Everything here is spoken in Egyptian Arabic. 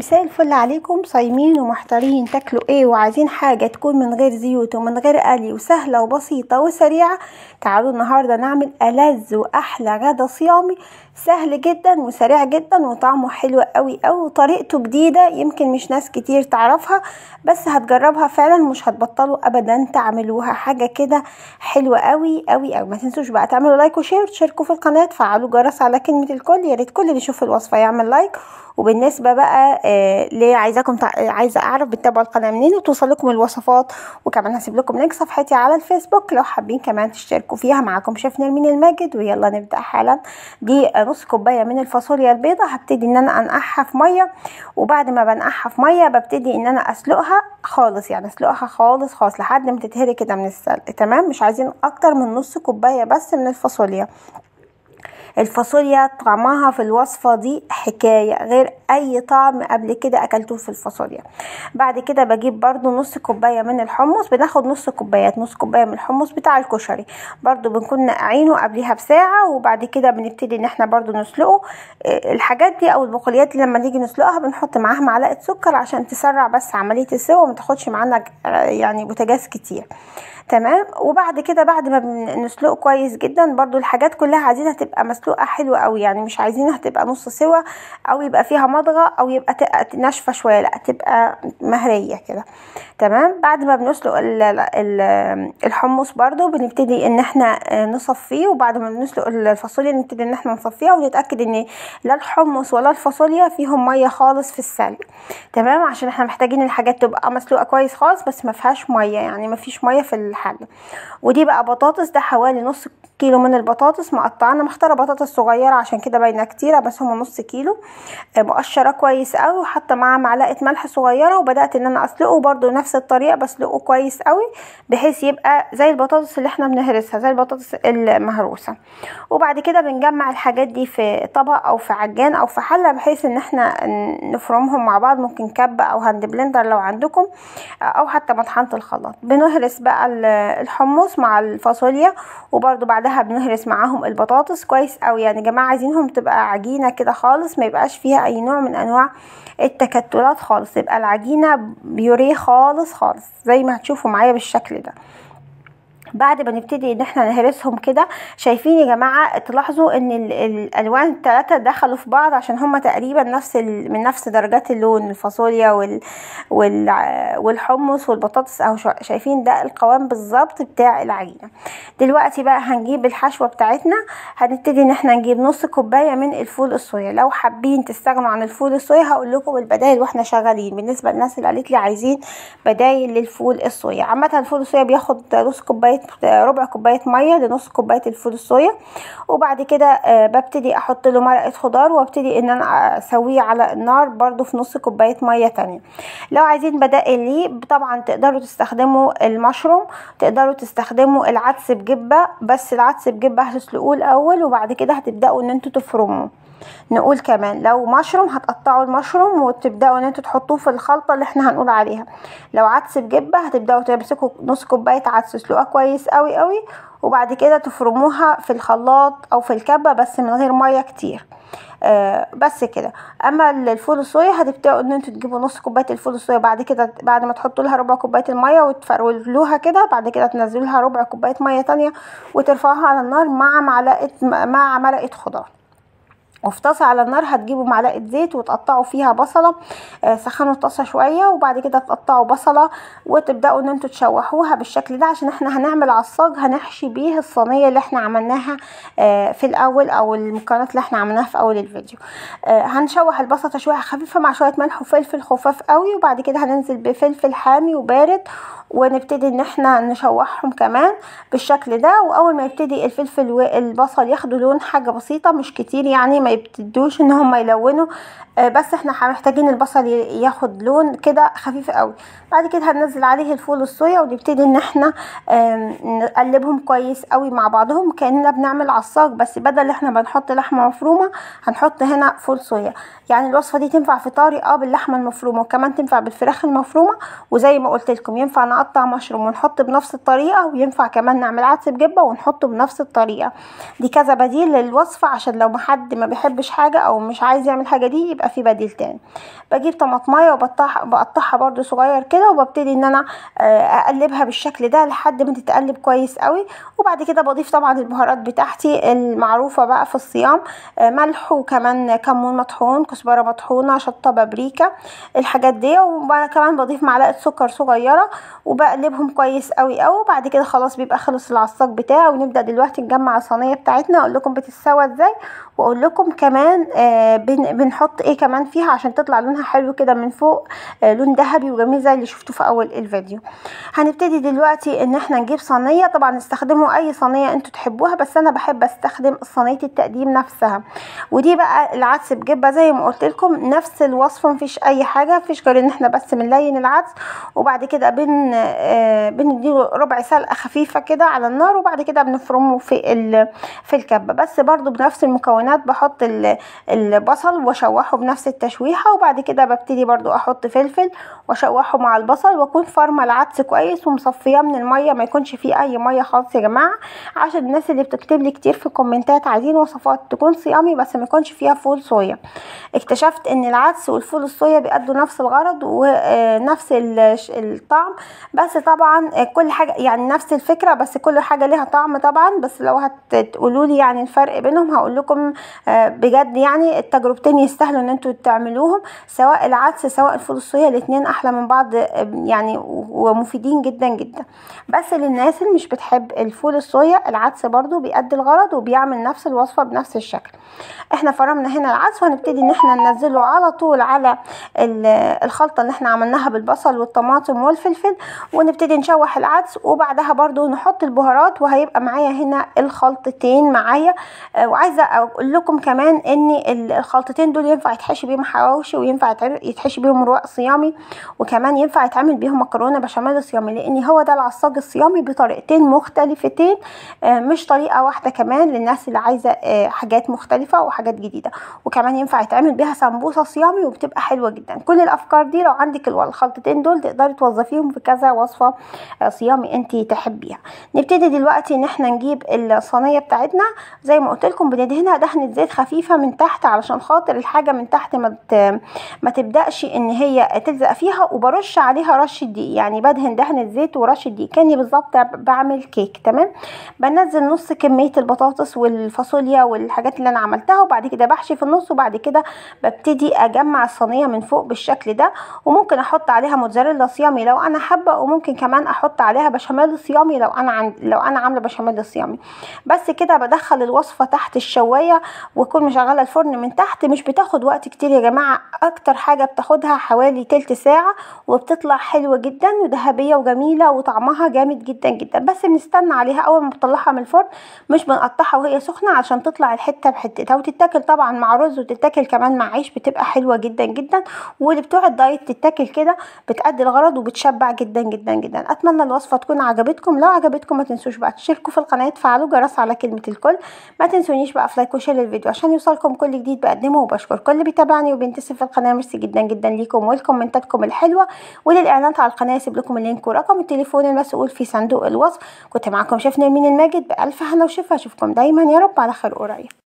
مساء الفل عليكم صايمين ومحتارين تاكلوا ايه وعايزين حاجة تكون من غير زيوت ومن غير قلي وسهلة وبسيطة وسريعة تعالوا النهاردة نعمل ألذ وأحلى غدا صيامي سهل جدا وسريع جدا وطعمه حلو قوي قوي وطريقته جديدة يمكن مش ناس كتير تعرفها بس هتجربها فعلا مش هتبطلوا ابدا تعملوها حاجة كده حلوة قوي قوي قوي ما تنسوش بقى تعملوا لايك وشير وتشاركوا في القناة تفعلوا جرس على كلمة الكل يا ريت كل اللي يشوف الوصفة يعمل لايك وبالنسبة بقى آه ليه عايزاكم تع... عايزة اعرف بتتابعوا القناة منين وتوصل لكم الوصفات وكمان هسيب لكم لينك صفحتي على الفيسبوك لو حابين كمان تشتركوا فيها معاكم شيف نرمين الماجد ويلا نبدأ حالا دي نص كوباية من الفاصوليا البيضة هبتدي ان انا انقعها في مية وبعد ما بنقعها في مية ببتدي ان انا اسلقها خالص يعني اسلقها خالص خالص لحد ما تتهري كده من السلق تمام مش عايزين اكتر من نص كوباية بس من الفاصوليا الفاصوليا طعمها في الوصفة دي حكاية غير اي طعم قبل كده اكلتوه في الفاصوليا بعد كده بجيب برضو نص كوباية من الحمص بناخد نص كوبايات نص كوباية من الحمص بتاع الكشري برضو بنكون نقعينه قبلها بساعة وبعد كده بنبتدي ان احنا برضو نسلقه الحاجات دي او البقوليات اللي لما نيجي نسلقها بنحط معاها معلقة سكر عشان تسرع بس عملية السوا وما تاخدش معانا يعني بوتاجاز كتير تمام وبعد كده بعد ما بنسلقه كويس جدا برضو الحاجات كلها عايزينها تبقى مسلوقه حلوه قوي يعني مش عايزينها تبقى نص سوا او يبقى فيها مضغه او يبقى ناشفه شويه لا تبقى مهريه كده تمام بعد ما بنسلق الحمص برضو بنبتدي ان احنا نصفيه وبعد ما بنسلق الفاصوليا نبتدي ان احنا نصفيها ونتاكد ان لا الحمص ولا الفاصوليا فيهم ميه خالص في السلق تمام عشان احنا محتاجين الحاجات تبقى مسلوقه كويس خالص بس ما فيهاش ميه يعني ما فيش ميه في الحله ودي بقى بطاطس ده حوالي نص كيلو من البطاطس مقطعه انا مختاره بطاطس صغيره عشان كده باينه كتيره بس هم نص كيلو مقشره كويس قوي وحاطه معاه معلقه ملح صغيره وبدات ان انا اسلقه برده نفس الطريقه بسلقه كويس قوي بحيث يبقى زي البطاطس اللي احنا بنهرسها زي البطاطس المهروسه وبعد كده بنجمع الحاجات دي في طبق او في عجان او في حله بحيث ان احنا نفرمهم مع بعض ممكن كب او هاند بلندر لو عندكم او حتى مطحنه الخلاط بنهرس بقى الحمص مع الفاصوليا وبرده بعدها بنهرس معاهم البطاطس كويس قوي يعني يا جماعه عايزينهم تبقى عجينه كده خالص ما يبقاش فيها اي نوع من انواع التكتلات خالص يبقى العجينه بيوريه خالص خالص زي ما هتشوفوا معايا بالشكل ده بعد ما نبتدي ان احنا نهرسهم كده شايفين يا جماعه تلاحظوا ان الالوان الثلاثه دخلوا في بعض عشان هما تقريبا نفس من نفس درجات اللون الفاصوليا وال وال والحمص والبطاطس اهو شايفين ده القوام بالظبط بتاع العجينه دلوقتي بقى هنجيب الحشوه بتاعتنا هنبتدي ان احنا نجيب نص كوبايه من الفول الصويا لو حابين تستغنوا عن الفول الصويا هقول لكم البدايل واحنا شغالين بالنسبه للناس اللي قالت لي عايزين بدايل للفول الصويا عامه الفول الصويا بياخد نص كوبايه ربع كوبايه ميه لنص كوبايه الفول الصويا وبعد كده ببتدي احط له مرقه خضار وابتدي ان انا اسويه على النار برده في نص كوبايه ميه تانية لو عايزين بدائل ليه طبعا تقدروا تستخدموا المشروم تقدروا تستخدموا العدس بجبه بس العدس بجبه هتسلقوه الاول وبعد كده هتبداوا ان انتوا تفرموه نقول كمان لو مشروم هتقطعوا المشروم وتبداوا ان انتوا تحطوه في الخلطه اللي احنا هنقول عليها لو عدس بجبه هتبداوا تمسكوا نص كوبايه عدس تسلقوها كويس قوي قوي وبعد كده تفرموها في الخلاط او في الكبه بس من غير ميه كتير آه بس كده اما الفول الصويا هتبداوا ان انتوا تجيبوا نص كوبايه الفول الصويا بعد كده بعد ما تحطوا لها ربع كوبايه الميه وتفرولوها كده بعد كده تنزلوا لها ربع كوبايه ميه تانية وترفعوها على النار مع معلقه مع مرقه خضار وفي طاسه على النار هتجيبوا معلقه زيت وتقطعوا فيها بصله آه سخنوا الطاسه شويه وبعد كده تقطعوا بصله وتبداوا ان انتوا تشوحوها بالشكل ده عشان احنا هنعمل عصاج هنحشي بيه الصينيه اللي احنا عملناها آه في الاول او المكونات اللي احنا عملناها في اول الفيديو آه هنشوح البصله تشويحه خفيفه مع شويه ملح وفلفل خفاف قوي وبعد كده هننزل بفلفل حامي وبارد ونبتدي ان احنا نشوحهم كمان بالشكل ده واول ما يبتدي الفلفل والبصل ياخدوا لون حاجه بسيطه مش كتير يعني ما يبتدوش ان هم يلونوا بس احنا محتاجين البصل ياخد لون كده خفيف قوي بعد كده هننزل عليه الفول الصويا ونبتدي ان احنا نقلبهم كويس قوي مع بعضهم كاننا بنعمل عصاج بس بدل احنا بنحط لحمه مفرومه هنحط هنا فول صويا يعني الوصفه دي تنفع في طاري اه باللحمه المفرومه وكمان تنفع بالفراخ المفرومه وزي ما قلت لكم ينفع نقطع مشروم ونحط بنفس الطريقه وينفع كمان نعمل عدس بجبه ونحطه بنفس الطريقه دي كذا بديل للوصفه عشان لو ما حد ما بيحبش حاجه او مش عايز يعمل حاجه دي يبقى في بديل تاني بجيب طماطمايه وبقطعها بقطعها برده صغير كده وببتدي ان انا اقلبها بالشكل ده لحد ما تتقلب كويس قوي وبعد كده بضيف طبعا البهارات بتاعتي المعروفه بقى في الصيام ملح وكمان كمون مطحون كزبره مطحونه شطه بابريكا الحاجات دي وكمان بضيف معلقه سكر صغيره وبقلبهم كويس قوي قوي وبعد كده خلاص بيبقى خلص العصاق بتاعي ونبدا دلوقتي نجمع الصينيه بتاعتنا اقول لكم بتتسوى ازاي واقول لكم كمان آه بن بنحط ايه كمان فيها عشان تطلع لونها حلو كده من فوق آه لون ذهبي وجميل زي اللي شفتوه في اول الفيديو هنبتدي دلوقتي ان احنا نجيب صينيه طبعا استخدموا اي صينيه انتوا تحبوها بس انا بحب استخدم صينيه التقديم نفسها ودي بقى العدس بجبه زي ما قلت لكم نفس الوصفه مفيش اي حاجه مفيش غير ان احنا بس بنلين العدس وبعد كده بن آه بنديله ربع سلقه خفيفه كده على النار وبعد كده بنفرمه في في الكبه بس برضو بنفس المكونات بحط البصل واشوحه بنفس التشويحه وبعد كده ببتدي برضو احط فلفل واشوحه مع البصل واكون فارمه العدس كويس ومصفياه من الميه ما يكونش فيه اي ميه خالص يا جماعه عشان الناس اللي بتكتب لي كتير في الكومنتات عايزين وصفات تكون صيامي بس ما يكونش فيها فول صويا اكتشفت ان العدس والفول الصويا بيأدوا نفس الغرض ونفس الطعم بس طبعا كل حاجه يعني نفس الفكره بس كل حاجه ليها طعم طبعا بس لو هتقولوا لي يعني الفرق بينهم هقول لكم بجد يعني التجربتين يستاهلوا ان انتوا تعملوهم سواء العدس سواء الفول الصويا الاثنين احلى من بعض يعني ومفيدين جدا جدا بس للناس اللي مش بتحب الفول الصويا العدس برضو بيأدي الغرض وبيعمل نفس الوصفه بنفس الشكل احنا فرمنا هنا العدس وهنبتدي ان احنا ننزله على طول على الخلطه اللي احنا عملناها بالبصل والطماطم والفلفل ونبتدي نشوح العدس وبعدها برضو نحط البهارات وهيبقى معايا هنا الخلطتين معايا وعايزه اقول لكم كمان ان الخلطتين دول ينفع يتحشي بيهم حواوشي وينفع يتحشي بيهم رواق صيامي وكمان ينفع يتعمل بيهم مكرونه بشاميل صيامي لان هو ده العصاج الصيامي بطريقتين مختلفتين مش طريقه واحده كمان للناس اللي عايزه حاجات مختلفه وحاجات جديده وكمان ينفع يتعمل بيها سمبوسه صيامي وبتبقى حلوه جدا كل الافكار دي لو عندك الخلطتين دول تقدري توظفيهم في كذا وصفه صيامي انت تحبيها نبتدي دلوقتي ان احنا نجيب الصينيه بتاعتنا زي ما قلت لكم بندهنها دهنه زيت خفيفه من تحت علشان خاطر الحاجه من تحت ما ما تبداش ان هي تلزق فيها وبرش عليها رشه دقيق يعني بدهن دهنه زيت ورشه دقيق كاني بالظبط بعمل كيك تمام بنزل نص كميه البطاطس والفاصوليا والحاجات اللي انا عملتها وبعد كده بحشي في النص وبعد كده ببتدي اجمع الصينيه من فوق بالشكل ده وممكن احط عليها موتزاريلا صيامي لو انا حابه وممكن كمان احط عليها بشاميل صيامي لو انا عند لو انا عامله بشاميل صيامي بس كده بدخل الوصفه تحت الشوايه واكون مشغله الفرن من تحت مش بتاخد وقت كتير يا جماعه اكتر حاجه بتاخدها حوالي تلت ساعه وبتطلع حلوه جدا وذهبيه وجميله وطعمها جامد جدا جدا بس بنستنى عليها اول ما بنطلعها من الفرن مش بنقطعها وهي سخنه عشان تطلع الحته بحتتها وتتاكل طبعا مع رز وتتاكل كمان مع عيش بتبقى حلوه جدا جدا واللي بتوع الدايت تتاكل كده بتأدي الغرض وبتشبع جدا جدا جدا اتمنى الوصفه تكون عجبتكم لو عجبتكم ما تنسوش بقى تشتركوا في القناه تفعلوا جرس على كلمه الكل ما تنسونيش بقى في لايك وشير للفيديو عشان يوصلكم كل جديد بقدمه وبشكر كل اللي بيتابعني وبينتسب في القناه ميرسي جدا جدا ليكم ولكومنتاتكم الحلوه وللاعلانات على القناه اسيب لكم اللينك ورقم التليفون المسؤول في صندوق الوصف كنت معاكم شيف نرمين الماجد بالف هنا وشفا اشوفكم دايما يا رب على خير قريب